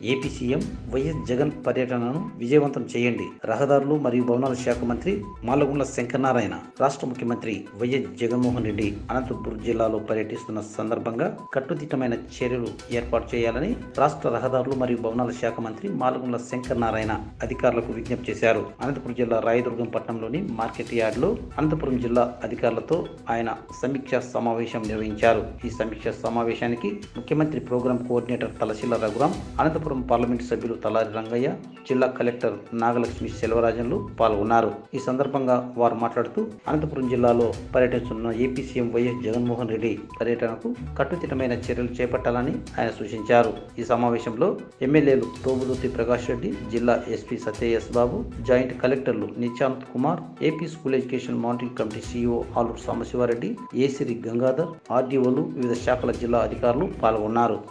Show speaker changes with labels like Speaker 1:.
Speaker 1: AP CM YS Jagan పర్యటనను విజయవంతం చేయండి రహదారులు మరియు భవనాల శాఖ మంత్రి మాలగుండ్ల శంకరనారాయణ రాష్ట్ర ముఖ్యమంత్రి వైఎస్ జగన్మోహన్ రెడ్డి అనంతపురం జిల్లాలో పర్యటిస్తున్న సందర్భంగా కట్టుదిట్టమైన చర్యలు ఏర్పాటు చేయాలని రాష్ట్ర రహదారులు మరియు భవనాల శాఖ మంత్రి మాలగుండ్ల శంకరనారాయణ అధికారులకు విజ్ఞప్తి చేశారు అనంతపురం జిల్లా రాయదుర్గం పట్టణంలోని మార్కెట్ యార్డ్లో అనంతపురం జిల్లా అధికారులతో ఆయన సమీక్షా సమావేశం నిర్వహించారు ఈ సమీక్ష సమావేశానికి ముఖ్యమంత్రి program coordinator Talasila Raghuram Anantapur parliament సభ్యులు తలారి రంగయ్య జిల్లా కలెక్టర్ నాగలక్ష్మి సెల్వరాజన్లు పాల్గొన్నారు ఈ సందర్భంగా వారు మాట్లాడుతూ అనంతపురం జిల్లాలో పర్యటిస్తున్న AP CM YS Jaganmohan Reddy పర్యటనకు కట్టుదిట్టమైన చర్యలు చేపట్టాలని ఆయన సూచించారు ఈ సమావేశంలో ఎమ్మెల్యేలు తోబుదుర్తి ప్రకాష్ రెడ్డి జిల్లా SP Satya S Babu joint కలెక్టర్లు Nishant Kumar AP school education monitoring committee CEO Aluru Sambasiva Reddy Esiri Gangadhar ఆర్డీఓలు వివిధ శాఖల జిల్లా అధికారులు పాల్గొన్నారు